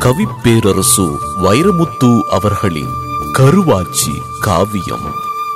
கவிப்பேரரசு வைரமுத்து அவர்களின் கருவாச்சி காவியம்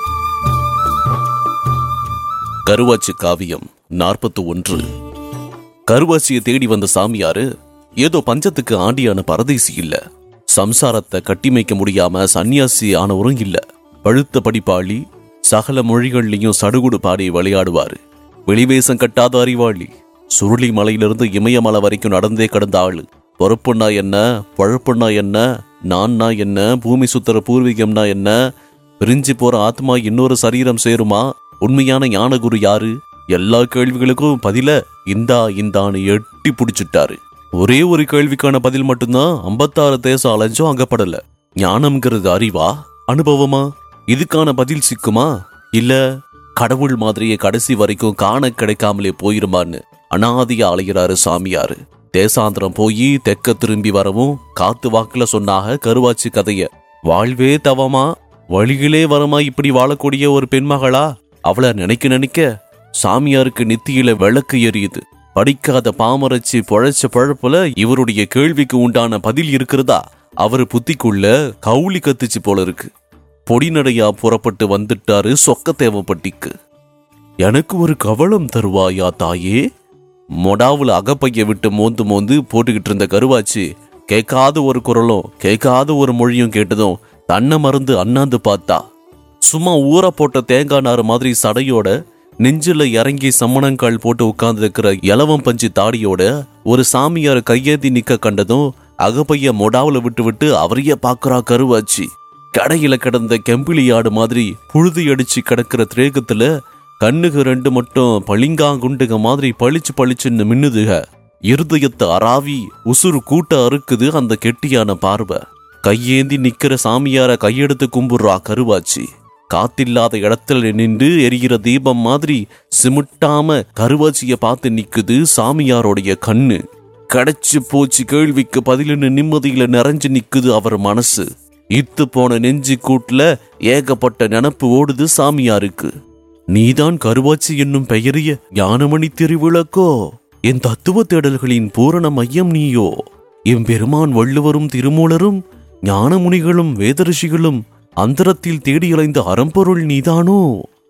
கருவாச்சி காவியம் நாற்பத்தி ஒன்று கருவாச்சியை தேடி வந்த சாமியாரு ஏதோ பஞ்சத்துக்கு ஆண்டியான பரதேசி இல்ல சம்சாரத்தை கட்டிமைக்க முடியாம சன்னியாசி ஆனவரும் இல்ல பழுத்த படிப்பாளி சகல மொழிகள்லயும் சடுகுடு பாடி விளையாடுவாரு வெளிவேசம் கட்டாத அறிவாளி சுருளி மலையிலிருந்து இமயமலை வரைக்கும் நடந்தே கடந்த ஆளு பொறுப்புன்னா என்ன பழப்புன்னா என்ன நான்னா என்ன பூமி சுத்தர பூர்வீகம்னா என்ன பிரிஞ்சு போற ஆத்மா இன்னொரு சரீரம் சேருமா உண்மையான ஞானகுரு யாரு எல்லா கேள்விகளுக்கும் பதில இந்தா இந்தான்னு எட்டி புடிச்சிட்டாரு ஒரே ஒரு கேள்விக்கான பதில் மட்டும்தான் ஐம்பத்தாறு தேசம் அலைஞ்சும் அகப்படல ஞானம்ங்கிறது அறிவா அனுபவமா இதுக்கான பதில் சிக்குமா இல்ல கடவுள் மாதிரியே கடைசி வரைக்கும் காண கிடைக்காமலே போயிருமான்னு அனாதியா அலைகிறாரு சாமியாரு தேசாந்திரம் போய் தெக்க திரும்பி வரவும் காத்து வாக்குல சொன்னாக கருவாச்சி கதைய வாழ்வே தவமா வழிகளே வரமா இப்படி வாழக்கூடிய ஒரு பெண்மகளா அவளை நினைக்க நினைக்க சாமியாருக்கு நெத்தியில விளக்கு எரியுது படிக்காத பாமரச்சி பொழைச்ச பழப்புல இவருடைய கேள்விக்கு உண்டான பதில் இருக்கிறதா அவரு புத்திக்குள்ள கவுளி கத்துச்சு போல இருக்கு பொடிநடையா புறப்பட்டு வந்துட்டாரு சொக்க தேவப்பட்டிக்கு எனக்கு ஒரு கவளம் தருவாயா தாயே மொடாவுல அகப்பைய விட்டு மோந்து மோந்து போட்டுக்கிட்டு இருந்த கருவாச்சு கேட்காத ஒரு குரலும் கேட்காத ஒரு மொழியும் கேட்டதும் தன்னை மறந்து அண்ணாந்து பார்த்தா சும்மா ஊற போட்ட தேங்காய் நாறு மாதிரி சடையோட நெஞ்சில இறங்கி சம்மணங்கால் போட்டு உட்கார்ந்துருக்கிற இலவம் பஞ்சு தாடியோட ஒரு சாமியார் கையேந்தி நிக்க கண்டதும் அகப்பைய மொடாவுல விட்டு விட்டு அவரையே பாக்குறா கருவாச்சு கடையில கிடந்த கெம்பிளி ஆடு மாதிரி புழுதி அடிச்சு கிடக்கிற திரேகத்துல கண்ணுக்கு ரெண்டு மட்டும் பளிங்காங்குண்டுக மாதிரி பளிச்சு பளிச்சுன்னு மின்னுதுக இருதயத்தை அராவி உசுறு கூட்ட அறுக்குது அந்த கெட்டியான பார்வை கையேந்தி நிக்கிற சாமியார கையெடுத்து கும்பிடுறா கருவாச்சி காத்தில்லாத இடத்துல நின்று எரிகிற தீபம் மாதிரி சிமிட்டாம கருவாச்சிய பார்த்து நிக்குது சாமியாரோடைய கண்ணு கிடைச்சு போச்சு கேள்விக்கு பதிலுன்னு நிம்மதியில நிறைஞ்சு நிக்குது அவர் மனசு இத்து போன நெஞ்சு கூட்டுல ஏகப்பட்ட நினப்பு ஓடுது சாமியாருக்கு நீதான் கருவாச்சி என்னும் பெயரிய ஞானமணி திருவிளக்கோ என் தத்துவ தேடல்களின் பூரண மையம் நீயோ எம்பெருமான் வள்ளுவரும் திருமூலரும் ஞானமுனிகளும் வேதரிஷிகளும் அந்தரத்தில் தேடி அலைந்த அறம்பொருள் நீதானோ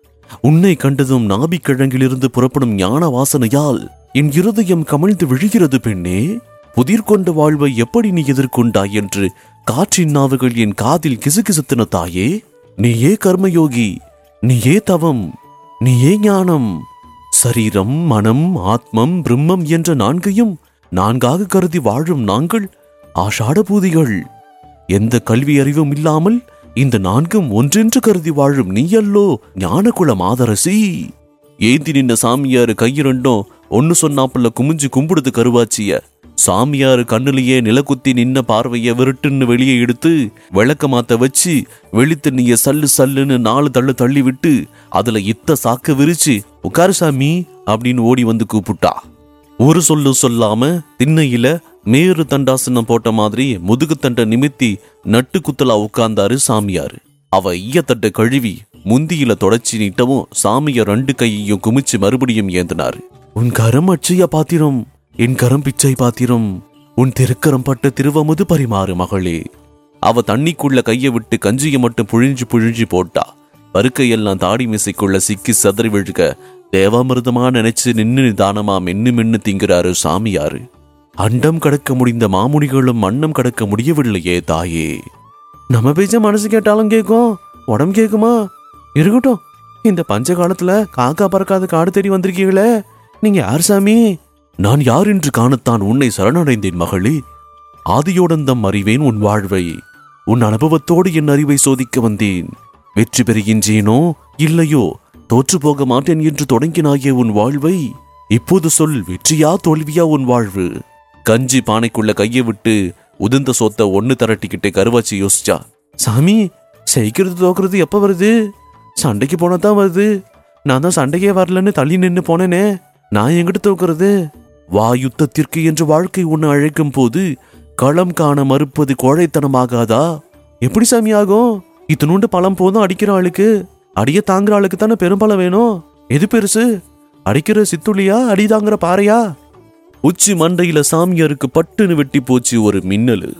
உன்னை கண்டதும் நாபிக்கிழங்கிலிருந்து புறப்படும் ஞான வாசனையால் என் இருதயம் கமிழ்ந்து விழுகிறது பெண்ணே புதிர் கொண்ட வாழ்வை எப்படி நீ எதிர்கொண்டாய் என்று காற்றின் நாவுகள் என் காதில் கிசுகிசுத்தின தாயே நீயே கர்மயோகி நீயே தவம் நீயே ஞானம் சரீரம் மனம் ஆத்மம் பிரம்மம் என்ற நான்கையும் நான்காக கருதி வாழும் நாங்கள் ஆஷாட பூதிகள் எந்த கல்வி அறிவும் இல்லாமல் இந்த நான்கும் ஒன்றென்று கருதி வாழும் நீயல்லோ ஞானகுல மாதரசி ஏந்தி நின்ன சாமியாரு கையிரண்டும் ஒன்னு சொன்னாப்புல குமிஞ்சு கும்பிடுது கருவாச்சிய சாமியாரு கண்ணுலயே நிலக்குத்தி நின்ன பார்வைய விருட்டுன்னு வெளியே எடுத்து விளக்க மாத்த வச்சு வெளித்தண்ணிய சல்லு சல்லுன்னு நாலு தள்ளு தள்ளி விட்டு அதுல இத்த சாக்க விரிச்சு உட்காரு சாமி அப்படின்னு ஓடி வந்து கூப்பிட்டா ஒரு சொல்லு சொல்லாம திண்ணையில மேரு தண்டாசனம் போட்ட மாதிரி முதுகு தண்டை நிமித்தி நட்டு குத்தலா உட்கார்ந்தாரு சாமியாரு அவ ஈயத்தட்டை கழுவி முந்தியில தொடச்சி நீட்டவும் சாமிய ரெண்டு கையையும் குமிச்சு மறுபடியும் ஏந்தினாரு உன் கரம் அட்சய பாத்திரம் என் கரம் பிச்சை பாத்திரம் உன் திருக்கரம் பட்ட திருவமுது பரிமாறு மகளே அவ தண்ணிக்குள்ள கைய விட்டு கஞ்சியை மட்டும் புழிஞ்சு புழிஞ்சு போட்டா பருக்கையெல்லாம் தாடி மிசைக்குள்ள சிக்கி சதறி விழுக தேவாமிர்தமா நினைச்சு நின்னு நிதானமா மென்னு மென்னு திங்கிறாரு சாமியாரு அண்டம் கடக்க முடிந்த மாமுனிகளும் அன்னம் கடக்க முடியவில்லையே தாயே நம்ம பேச்ச மனசு கேட்டாலும் கேட்கும் உடம்பு கேட்குமா இருக்கட்டும் இந்த பஞ்ச காலத்துல காக்கா பறக்காத காடு தேடி வந்திருக்கீங்களே நீங்க யார் சாமி நான் யார் என்று காணத்தான் உன்னை சரணடைந்தேன் மகளே ஆதியோடந்தம் அறிவேன் உன் வாழ்வை உன் அனுபவத்தோடு என் அறிவை சோதிக்க வந்தேன் வெற்றி பெறுகின்றேனோ இல்லையோ தோற்று போக மாட்டேன் என்று தொடங்கினாயே உன் வாழ்வை இப்போது சொல் வெற்றியா தோல்வியா உன் வாழ்வு கஞ்சி பானைக்குள்ள கையை விட்டு உதிர்ந்த சொத்தை ஒன்னு திரட்டிக்கிட்டு கருவாச்சி யோசிச்சா சாமி செய்கிறது தோக்குறது எப்ப வருது சண்டைக்கு போனா தான் வருது நான் தான் சண்டைக்கே வரலன்னு தள்ளி நின்னு போனேனே நான் எங்கிட்ட தோக்குறது வா யுத்தத்திற்கு என்று வாழ்க்கை உன்னை அழைக்கும் போது களம் காண மறுப்பது கோழைத்தனமாகாதா எப்படி சாமி ஆகும் இத்தினூண்டு பழம் போதும் அடிக்கிற ஆளுக்கு அடிய தாங்குற ஆளுக்கு தானே பெரும்பலம் வேணும் எது பெருசு அடிக்கிற சித்துளியா அடி தாங்குற பாறையா உச்சி மண்டையில சாமியாருக்கு பட்டுன்னு வெட்டி போச்சு ஒரு மின்னலு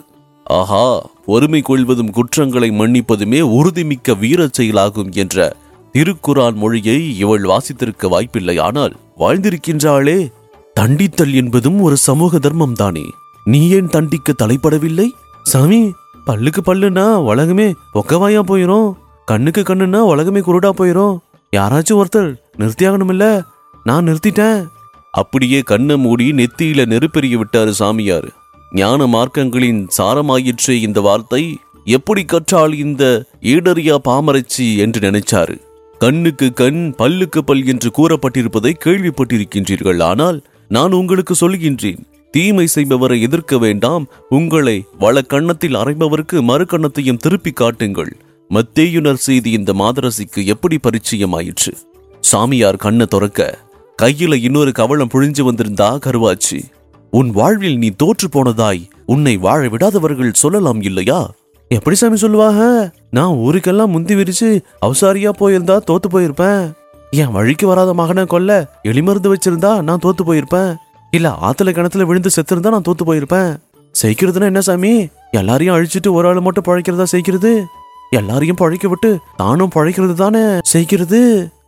ஆஹா பொறுமை கொள்வதும் குற்றங்களை மன்னிப்பதுமே உறுதிமிக்க வீரச் செயலாகும் என்ற திருக்குரான் மொழியை இவள் வாசித்திருக்க வாய்ப்பில்லை ஆனால் வாழ்ந்திருக்கின்றாளே தண்டித்தல் என்பதும் ஒரு சமூக தர்மம் தானே நீ ஏன் தண்டிக்க தலைப்படவில்லை சாமி பல்லுக்கு பல்லுனா உலகமே ஒக்கவாயா போயிரும் கண்ணுக்கு கண்ணுனா உலகமே குருடா போயிரும் யாராச்சும் ஒருத்தர் நிறுத்தியாகணுமில்ல நான் நிறுத்திட்டேன் அப்படியே கண்ணை மூடி நெத்தியில நெருப்பெறிய விட்டாரு சாமியார் ஞான மார்க்கங்களின் சாரமாயிற்றே இந்த வார்த்தை எப்படி கற்றால் இந்த ஈடறியா பாமரச்சி என்று நினைச்சாரு கண்ணுக்கு கண் பல்லுக்கு பல் என்று கூறப்பட்டிருப்பதை கேள்விப்பட்டிருக்கின்றீர்கள் ஆனால் நான் உங்களுக்கு சொல்கின்றேன் தீமை செய்பவரை எதிர்க்க வேண்டாம் உங்களை வள கண்ணத்தில் அறைபவருக்கு மறு கண்ணத்தையும் திருப்பி காட்டுங்கள் மத்தேயுனர் செய்தி இந்த மாதரசிக்கு எப்படி பரிச்சயமாயிற்று சாமியார் கண்ணை துறக்க கையில இன்னொரு கவளம் புழிஞ்சு வந்திருந்தா கருவாச்சி உன் வாழ்வில் நீ தோற்று போனதாய் உன்னை வாழ விடாதவர்கள் சொல்லலாம் இல்லையா எப்படி சாமி சொல்லுவாங்க நான் ஊருக்கெல்லாம் முந்தி விரிச்சு அவசாரியா போயிருந்தா தோத்து போயிருப்பேன் என் வழிக்கு வராத மகனை கொல்ல எலிமருந்து வச்சிருந்தா நான் தோத்து போயிருப்பேன் இல்ல ஆத்துல கிணத்துல விழுந்து செத்திருந்தா நான் தோத்து போயிருப்பேன் செய்கிறதுனா என்ன சாமி எல்லாரையும் அழிச்சிட்டு ஒரு ஆள் மட்டும் பழைக்கிறதா செய்கிறது எல்லாரையும் பழைக்க விட்டு தானும் பழைக்கிறது தானே செய்கிறது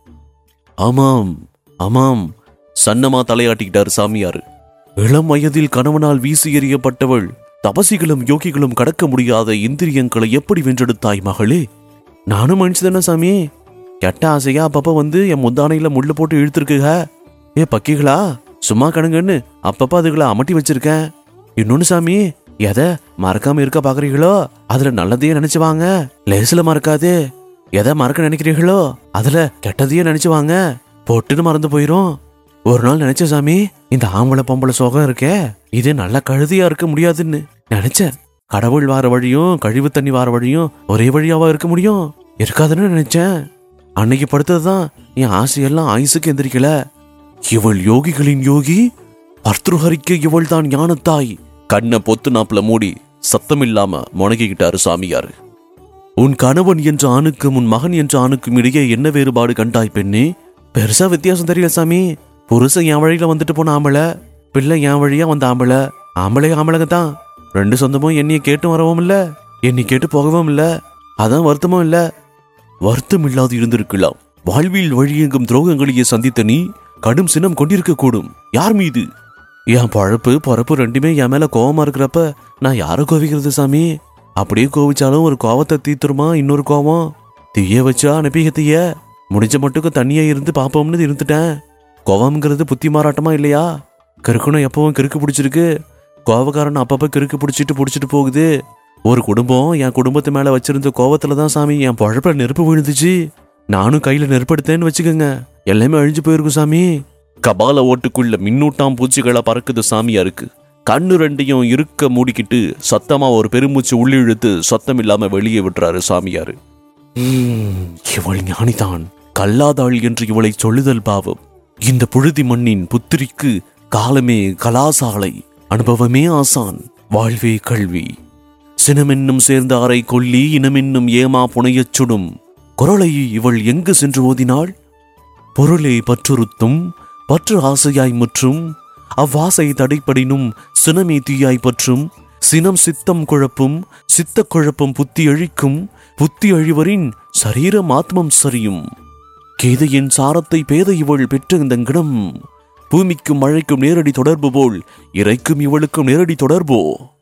ஆமாம் ஆமாம் சன்னமா தலையாட்டிக்கிட்டார் சாமியார் இளம் வயதில் கணவனால் வீசி எறியப்பட்டவள் தபசிகளும் யோகிகளும் கடக்க முடியாத இந்திரியங்களை எப்படி வென்றெடுத்தாய் மகளே நானும் மனுஷதானே சாமி கெட்ட ஆசையா அப்பப்ப வந்து என் முந்தானையில முள்ளு போட்டு இழுத்துருக்குக ஏ பக்கிகளா சும்மா கணுங்கன்னு அப்பப்ப அதுகளை அமட்டி வச்சிருக்கேன் இன்னொன்னு சாமி எதை மறக்காம இருக்க பாக்குறீங்களோ அதுல நல்லதையே நினைச்சு வாங்க லேசில மறக்காதே எதை மறக்க நினைக்கிறீங்களோ அதுல கெட்டதையே நினைச்சு வாங்க பொட்டுன்னு மறந்து போயிரும் ஒரு நாள் நினைச்ச சாமி இந்த ஆம்பளை பொம்பளை சோகம் இருக்கே இது நல்ல கழுதியா இருக்க முடியாதுன்னு நினைச்சேன் கடவுள் வார வழியும் கழிவு தண்ணி வார வழியும் ஒரே வழியாவா இருக்க முடியும் இருக்காதுன்னு நினைச்சேன் அன்னைக்கு படுத்ததுதான் என் ஆசையெல்லாம் ஆயுசுக்கு எந்திரிக்கல இவள் யோகிகளின் யோகி அர்த்தஹரிக்க இவள் தான் ஞானத்தாய் கண்ணை பொத்து நாப்புல மூடி சத்தமில்லாம முனகிக்கிட்டாரு சாமியாரு உன் கணவன் என்ற ஆணுக்கும் உன் மகன் என்ற ஆணுக்கும் இடையே என்ன வேறுபாடு கண்டாய் பெண்ணே பெருசா வித்தியாசம் தெரியல சாமி புருஷன் என் வழியில வந்துட்டு போன ஆம்பளை பிள்ளை என் வழியா வந்த ஆம்பளை ஆம்பளை ஆம்பளைங்க தான் ரெண்டு சொந்தமும் என்னைய கேட்டும் வரவும் இல்ல என்னை கேட்டு போகவும் இல்ல அதான் வருத்தமும் இல்ல வருத்தம் இல்லாது இருந்திருக்கலாம் வாழ்வில் வழியெங்கும் துரோகங்களையே சந்தித்த நீ கடும் சினம் கொண்டிருக்க கூடும் யார் மீது என் பழப்பு பொறப்பு ரெண்டுமே என் மேல கோவமா இருக்கிறப்ப நான் யாரை கோவிக்கிறது சாமி அப்படியே கோவிச்சாலும் ஒரு கோவத்தை தீத்துருமா இன்னொரு கோவம் தீய வச்சா அனுப்பிக்க தீய முடிஞ்ச மட்டுக்கு தண்ணியா இருந்து பாப்போம்னு இருந்துட்டேன் கோவம்ங்கிறது புத்தி மாறாட்டமா இல்லையா கிறுக்குனும் எப்பவும் கிறுக்கு பிடிச்சிருக்கு கோவக்காரன் அப்பப்ப கிறுக்கு பிடிச்சிட்டு பிடிச்சிட்டு போகுது ஒரு குடும்பம் என் குடும்பத்து மேல வச்சிருந்த கோவத்துல தான் சாமி என் பழப்ப நெருப்பு விழுந்துச்சு நானும் கையில நெருப்படுத்தேன்னு வச்சுக்கோங்க எல்லாமே அழிஞ்சு போயிருக்கும் சாமி கபால ஓட்டுக்குள்ள மின்னூட்டாம் பூச்சிகளா பறக்குது சாமியா இருக்கு கண்ணு ரெண்டையும் இருக்க மூடிக்கிட்டு சத்தமா ஒரு பெருமூச்சு உள்ளிழுத்து சத்தம் இல்லாம வெளியே விட்டுறாரு சாமியாரு "ம், இவள் ஞானிதான் கல்லாதாள் என்று இவளை சொல்லுதல் பாவம் இந்த புழுதி மண்ணின் புத்திரிக்கு காலமே கலாசாலை அனுபவமே ஆசான் வாழ்வே கல்வி சினமென்னும் சேர்ந்த அறை கொல்லி இனமென்னும் ஏமா புனையச் சுடும் குரலை இவள் எங்கு சென்று ஓதினாள் பொருளே பற்றுறுத்தும் பற்று ஆசையாய் முற்றும் அவ்வாசை தடைப்படினும் சினமே தீயாய் பற்றும் சினம் சித்தம் குழப்பும் சித்த குழப்பம் புத்தி அழிக்கும் புத்தி அழிவரின் சரீரம் ஆத்மம் சரியும் கேதையின் சாரத்தை பேத இவள் பெற்ற இந்த கிடம் பூமிக்கும் மழைக்கும் நேரடி தொடர்பு போல் இறைக்கும் இவளுக்கும் நேரடி தொடர்போ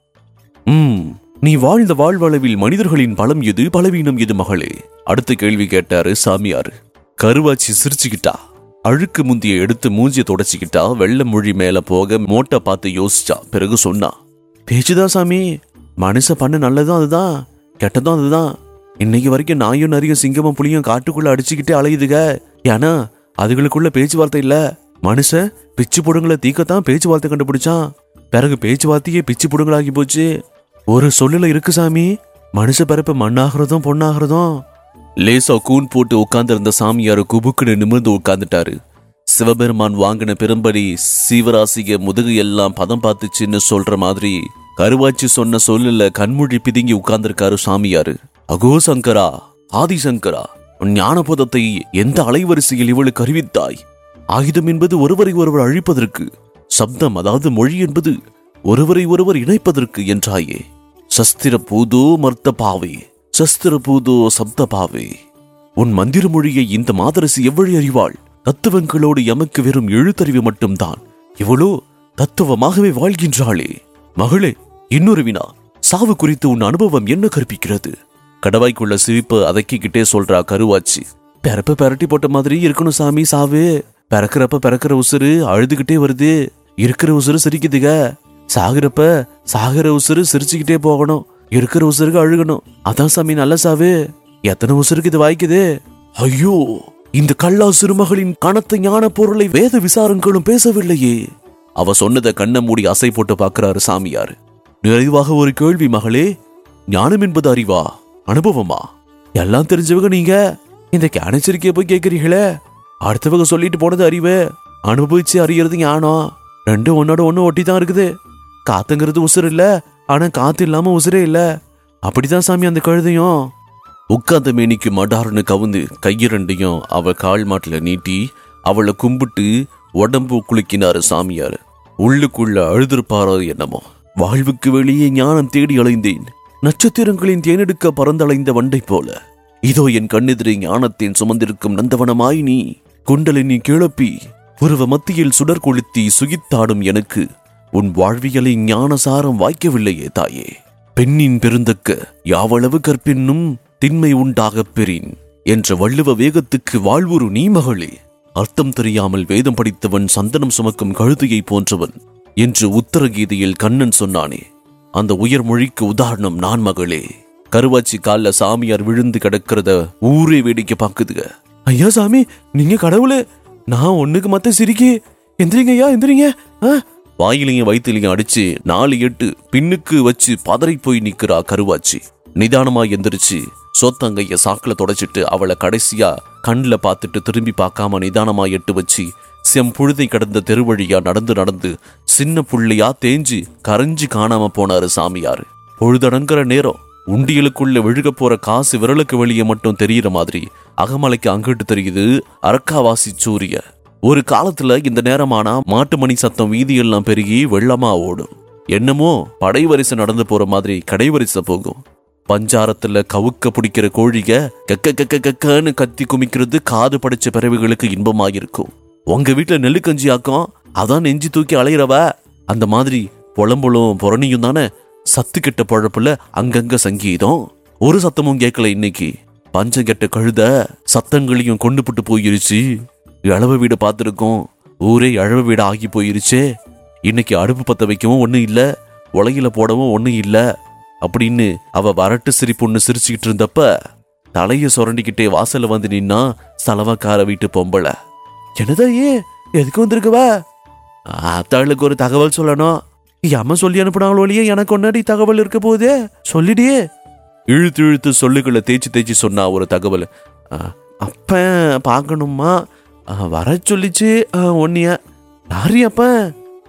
ம் நீ வாழ்ந்த வாழ்வளவில் மனிதர்களின் பலம் எது பலவீனம் எது மகளே அடுத்த கேள்வி கேட்டாரு சாமியார் கருவாச்சி சிரிச்சுக்கிட்டா அழுக்கு முந்திய எடுத்து மூஞ்சிய தொடச்சிக்கிட்டா வெள்ளை மொழி மேல போக மோட்டை பார்த்து யோசிச்சா பிறகு சொன்னா பேச்சுதான் சாமி மனுஷ பண்ண நல்லதும் அதுதான் கெட்டதும் அதுதான் இன்னைக்கு வரைக்கும் நாயும் நிறைய சிங்கமும் புளியும் காட்டுக்குள்ள அடிச்சுக்கிட்டே அலையுதுக ஏன்னா அதுகளுக்குள்ள பேச்சுவார்த்தை இல்ல மனுஷன் பிச்சு புடுங்களை தீக்கத்தான் பேச்சுவார்த்தை கண்டுபிடிச்சான் பிறகு பேச்சுவார்த்தையே பிச்சு புடுங்களாகி போச்சு ஒரு சொல்லுல இருக்கு சாமி மனுஷ பிறப்பு மண்ணாகிறதும் பொண்ணாகிறதும் லேசா கூன் போட்டு உட்கார்ந்திருந்த சாமியார் குபுக்குன்னு நிமிர்ந்து உட்கார்ந்துட்டாரு சிவபெருமான் வாங்கின பெரும்படி சீவராசிக முதுகு எல்லாம் பதம் பார்த்துச்சுன்னு சொல்ற மாதிரி கருவாச்சி சொன்ன சொல்லுல கண்மொழி பிதுங்கி உட்கார்ந்திருக்காரு சாமியாரு அகோ சங்கரா ஆதிசங்கரா உன் ஞானபோதத்தை எந்த அலைவரிசையில் இவளுக்கு அறிவித்தாய் ஆயுதம் என்பது ஒருவரை ஒருவர் அழிப்பதற்கு சப்தம் அதாவது மொழி என்பது ஒருவரை ஒருவர் இணைப்பதற்கு என்றாயே சஸ்திர பூதோ மர்த்த பாவை சஸ்திர பூதோ சப்த பாவை உன் மந்திர மொழியை இந்த மாதரசி எவ்வளவு அறிவாள் தத்துவங்களோடு எமக்கு வெறும் எழுத்தறிவு மட்டும்தான் இவளோ தத்துவமாகவே வாழ்கின்றாளே மகளே இன்னொரு வினா சாவு குறித்து உன் அனுபவம் என்ன கற்பிக்கிறது கடவாய்க்குள்ள சிரிப்பு அதக்கிக்கிட்டே சொல்றா கருவாச்சி பிறப்ப பெரட்டி போட்ட மாதிரி இருக்கணும் சாமி சாவு பிறக்கிறப்ப பிறக்கிற உசுறு அழுதுகிட்டே வருது இருக்கிற உசுறு சிரிக்குதுக சாகுறப்ப சாகுற உசுறு சிரிச்சுக்கிட்டே போகணும் இருக்கிற உசுருக்கு அழுகணும் அதான் சாமி நல்ல சாவு எத்தனை உசுருக்கு இது வாய்க்குது ஐயோ இந்த கள்ளா சிறுமகளின் கனத்த ஞான பொருளை வேத விசாரங்களும் பேசவில்லையே அவ சொன்னதை கண்ணை மூடி அசை போட்டு பார்க்கிறாரு சாமியார் நிறைவாக ஒரு கேள்வி மகளே ஞானம் என்பது அறிவா அனுபவமா எல்லாம் தெரிஞ்சவங்க நீங்க இந்த கேனச்சரிக்கையை போய் கேட்கறீங்களே அடுத்தவங்க சொல்லிட்டு போனது அறிவு அனுபவிச்சு அறியறது ஞானம் ரெண்டும் ஒன்னோட ஒண்ணு ஒட்டி தான் இருக்குது காத்துங்கிறது உசுறு இல்ல ஆனா காத்து இல்லாம உசுரே இல்ல அப்படிதான் சாமி அந்த கழுதையும் உட்கார்ந்த மேனிக்கு மடார்னு கவுந்து கையிரண்டையும் அவ கால் மாட்டுல நீட்டி அவளை கும்பிட்டு உடம்பு குலுக்கினாரு சாமியார் உள்ளுக்குள்ள அழுதுருப்பாரோ என்னமோ வாழ்வுக்கு வெளியே ஞானம் தேடி அலைந்தேன் நட்சத்திரங்களின் தேனெடுக்க பறந்தலைந்த வண்டை போல இதோ என் கண்ணெதிரே ஞானத்தின் சுமந்திருக்கும் நந்தவனமாய் நீ குண்டலினி கிளப்பி உருவ மத்தியில் சுடர் கொளுத்தி சுகித்தாடும் எனக்கு உன் வாழ்வியலின் ஞானசாரம் வாய்க்கவில்லையே தாயே பெண்ணின் பெருந்தக்க யாவளவு கற்பின்னும் திண்மை உண்டாகப் பெறின் என்ற வள்ளுவ வேகத்துக்கு வாழ்வுறு நீ மகளே அர்த்தம் தெரியாமல் வேதம் படித்தவன் சந்தனம் சுமக்கும் கழுதையை போன்றவன் என்று உத்தரகீதையில் கண்ணன் சொன்னானே அந்த உயர் மொழிக்கு உதாரணம் நான் மகளே கருவாச்சி கால்ல சாமியார் விழுந்து கிடக்கிறத ஊரே வேடிக்கை பாக்குதுக ஐயா சாமி நீங்க கடவுளே நான் ஒண்ணுக்கு மத்த சிரிக்கி எந்திரிங்க ஐயா எந்திரிங்க ஆ? வாயிலையும் வயிற்றுலையும் அடிச்சு நாலு எட்டு பின்னுக்கு வச்சு பதறி போய் நிக்கிறா கருவாச்சி நிதானமா எந்திரிச்சு சோத்தங்கைய சாக்குல தொடச்சிட்டு அவளை கடைசியா கண்ணுல பார்த்துட்டு திரும்பி பார்க்காம நிதானமா எட்டு வச்சு செம்புழுதை கடந்த தெருவழியா நடந்து நடந்து சின்ன புள்ளையா தேஞ்சு கரைஞ்சு காணாம போனாரு சாமியாரு பொழுதடங்கிற நேரம் உண்டியலுக்குள்ள விழுக போற காசு விரலுக்கு வெளியே மட்டும் தெரியிற மாதிரி அகமலைக்கு அங்கிட்டு தெரியுது அரக்காவாசி சூரிய ஒரு காலத்துல இந்த நேரமானா மாட்டு மணி சத்தம் வீதியெல்லாம் பெருகி வெள்ளமா ஓடும் என்னமோ படை வரிசை நடந்து போற மாதிரி கடை வரிசை போகும் பஞ்சாரத்துல கவுக்க பிடிக்கிற கோழிக கக்க கக்க கக்கன்னு கத்தி குமிக்கிறது காது படைச்ச பிறவிகளுக்கு இன்பமாயிருக்கும் உங்க வீட்டுல நெல்லு கஞ்சி ஆக்கம் அதான் நெஞ்சு தூக்கி அலையிறவ அந்த மாதிரி புலம்புலும் புறணியும் தானே சத்து கெட்ட பழப்புல அங்கங்க சங்கீதம் ஒரு சத்தமும் கேட்கல இன்னைக்கு பஞ்சம் கெட்ட கழுத சத்தங்களையும் கொண்டு புட்டு போயிருச்சு இழவ வீடு பார்த்துருக்கோம் ஊரே இழவ வீடு ஆகி போயிருச்சே இன்னைக்கு அடுப்பு பத்த வைக்கவும் ஒண்ணும் இல்ல உலகில போடவும் ஒண்ணும் இல்ல அப்படின்னு அவ வரட்டு சிரிப்புன்னு சிரிச்சுக்கிட்டு இருந்தப்ப தலைய சுரண்டிக்கிட்டே வாசல்ல வந்து நின்னா சலவக்கார வீட்டு பொம்பளை என்னதா ஏ எதுக்கு வந்திருக்குவ அத்தாளுக்கு ஒரு தகவல் சொல்லணும் என் அம்மா சொல்லி அனுப்புனாங்களோ இல்லையே எனக்கு ஒன்னாடி தகவல் இருக்க போகுதே சொல்லிடியே இழுத்து இழுத்து சொல்லுகளை தேய்ச்சி தேய்ச்சி சொன்னா ஒரு தகவல் ஆ, அப்பன் பார்க்கணுமா ஆ, வர சொல்லிச்சு ஒன்னிய யாரு அப்பன்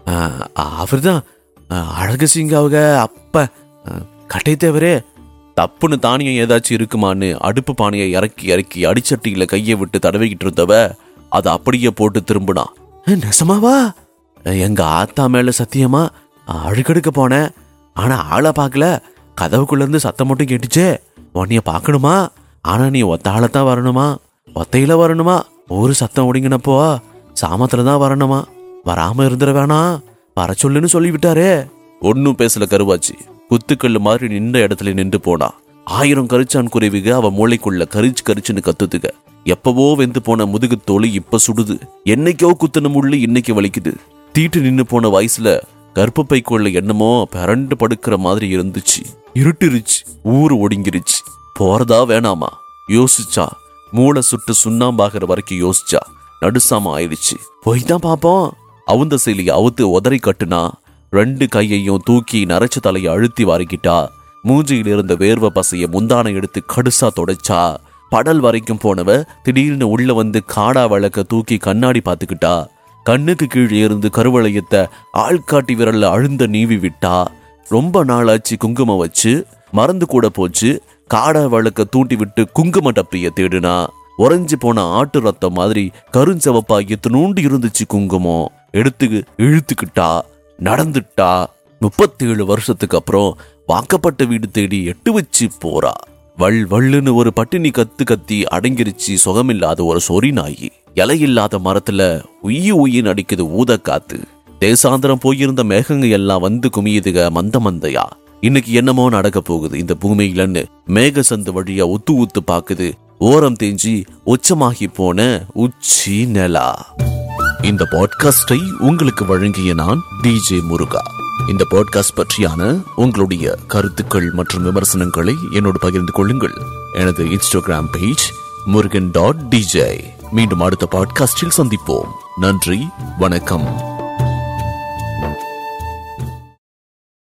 அவர் தான் அழகு சிங்க அவங்க அப்ப ஆ, கட்டை தேவரே தப்புன்னு தானியம் ஏதாச்சும் இருக்குமான்னு அடுப்பு பானையை இறக்கி இறக்கி அடிச்சட்டியில கையை விட்டு தடவிக்கிட்டு இருந்தவ அதை அப்படியே போட்டு திரும்பினா நெசமாவா எங்க ஆத்தா மேல சத்தியமா அழுக்கெடுக்க போனேன் ஆனா ஆளை பார்க்கல கதவுக்குள்ள இருந்து சத்தம் மட்டும் கேட்டுச்சே உன்னைய பார்க்கணுமா ஆனா நீ ஒத்த ஆளத்தான் வரணுமா ஒத்தையில வரணுமா ஒரு சத்தம் ஒடுங்கினப்போ சாமத்துல தான் வரணுமா வராம இருந்துட வேணாம் வர சொல்லுன்னு சொல்லி விட்டாரே ஒன்னும் பேசல கருவாச்சு குத்துக்கல்லு மாதிரி நின்ற இடத்துல நின்று போனா ஆயிரம் கரிச்சான் குருவிக அவ மூளைக்குள்ள கரிச்சு கரிச்சுன்னு கத்துதுக எப்பவோ வெந்து போன முதுகு தோலி இப்ப சுடுது என்னைக்கோ குத்துன முள்ளு இன்னைக்கு வலிக்குது தீட்டு நின்னு போன வயசுல கர்ப்பப்பைக்குள்ள என்னமோ பரண்டு படுக்கிற மாதிரி இருந்துச்சு இருட்டிருச்சு ஊரு ஒடுங்கிருச்சு போறதா வேணாமா யோசிச்சா மூளை சுட்டு சுண்ணாம்பாகிற வரைக்கும் யோசிச்சா நடுசாம ஆயிடுச்சு போய் தான் பாப்போம் அவுந்த செயலியை அவுத்து உதறி கட்டுனா ரெண்டு கையையும் தூக்கி நரைச்ச தலையை அழுத்தி வாரிக்கிட்டா மூஞ்சியில் இருந்த வேர்வை பசைய முந்தானை எடுத்து கடுசா தொடச்சா படல் வரைக்கும் போனவ திடீர்னு உள்ள வந்து காடா விளக்க தூக்கி கண்ணாடி பார்த்துக்கிட்டா கண்ணுக்கு கீழே இருந்து கருவளையத்தை ஆள்காட்டி விரல்ல அழுந்த நீவி விட்டா ரொம்ப நாளாச்சு குங்குமம் வச்சு மறந்து கூட போச்சு காடா விளக்க தூண்டி விட்டு குங்கும டப்பிய தேடுனா உறைஞ்சு போன ஆட்டு ரத்தம் மாதிரி கருஞ்சவப்பா எத்தனூண்டு இருந்துச்சு குங்குமம் எடுத்து இழுத்துக்கிட்டா நடந்துட்டா முப்பத்தேழு வருஷத்துக்கு அப்புறம் வாக்கப்பட்ட வீடு தேடி எட்டு வச்சு போறா வள் வள்ளுன்னு ஒரு பட்டினி கத்து கத்தி அடங்கிருச்சு சுகமில்லாத ஒரு சொறி நாயி இலையில்லாத மரத்துல உய்யி உய்யின்னு அடிக்குது ஊத காத்து தேசாந்திரம் போயிருந்த மேகங்க எல்லாம் வந்து குமியுதுக மந்த மந்தையா இன்னைக்கு என்னமோ நடக்க போகுது இந்த பூமியிலன்னு மேக சந்து வழியா ஒத்து ஊத்து பாக்குது ஓரம் தேஞ்சி உச்சமாகி போன உச்சி நிலா இந்த பாட்காஸ்டை உங்களுக்கு வழங்கிய நான் டிஜே முருகா இந்த பாட்காஸ்ட் பற்றியான உங்களுடைய கருத்துக்கள் மற்றும் விமர்சனங்களை என்னோடு பகிர்ந்து கொள்ளுங்கள் எனது Instagram page Murugan dot DJ மீண்டும் அடுத்த பாட்காஸ்டில் சந்திப்போம் நன்றி வணக்கம்